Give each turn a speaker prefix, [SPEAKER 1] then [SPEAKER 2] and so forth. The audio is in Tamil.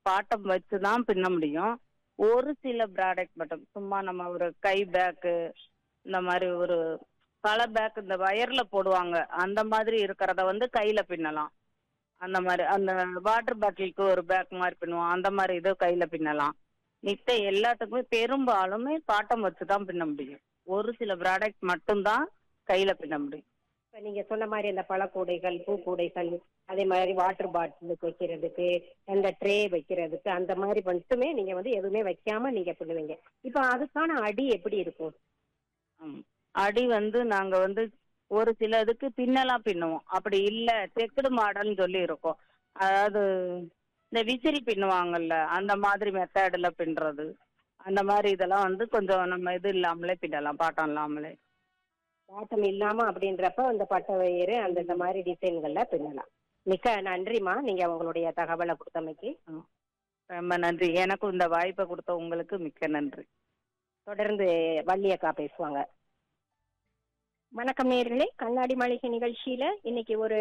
[SPEAKER 1] பாட்டம் வச்சு தான் பின்ன முடியும் ஒரு சில ப்ராடக்ட் மட்டும் சும்மா நம்ம ஒரு கை பேக்கு இந்த மாதிரி ஒரு பல பேக் இந்த வயர்ல போடுவாங்க அந்த மாதிரி இருக்கிறத வந்து கையில பின்னலாம் அந்த மாதிரி அந்த வாட்டர் பாட்டிலுக்கு ஒரு பேக் மாதிரி பின்னுவோம் அந்த மாதிரி இது கையில பின்னலாம் மித்த எல்லாத்துக்குமே பெரும்பாலுமே பாட்டம் வச்சு தான் பின்ன முடியும் ஒரு சில ப்ராடக்ட் மட்டும்தான் கையில பின்ன முடியும்
[SPEAKER 2] இப்ப நீங்க சொன்ன மாதிரி அந்த பழக்கூடைகள் பூக்கூடைகள் அதே மாதிரி வாட்டர் பாட்டிலுக்கு வைக்கிறதுக்கு அந்த ட்ரே வைக்கிறதுக்கு அந்த மாதிரி மட்டுமே நீங்க வந்து எதுவுமே வைக்காம நீங்க பண்ணுவீங்க இப்ப அதுக்கான அடி எப்படி இருக்கும்
[SPEAKER 1] ம். அடி வந்து நாங்க வந்து ஒரு சில இதுக்கு பின்னலாம் பின்னுவோம் அப்படி இல்ல செக்குடு மாடல்னு சொல்லி இருக்கோம் அதாவது இந்த விசிறி பின்னுவாங்கல்ல அந்த மாதிரி மெத்தட்ல பின்னுறது அந்த மாதிரி இதெல்லாம் வந்து கொஞ்சம் நம்ம இது இல்லாமலே பின்னலாம் பாட்டம் இல்லாமலே
[SPEAKER 2] பாட்டம் இல்லாம அப்படின்றப்ப அந்த பட்டை வயிறு அந்த இந்த மாதிரி டிசைன்கள்ல பின்னலாம் மிக்க நன்றிமா நீங்க உங்களுடைய தகவலை கொடுத்தமைக்கு
[SPEAKER 1] ரொம்ப நன்றி எனக்கும் இந்த வாய்ப்பை கொடுத்த உங்களுக்கு மிக்க நன்றி
[SPEAKER 2] தொடர்ந்து வள்ளியக்கா பேசுவாங்க வணக்கம் நேர்களே கண்ணாடி மாளிகை நிகழ்ச்சியில இன்னைக்கு ஒரு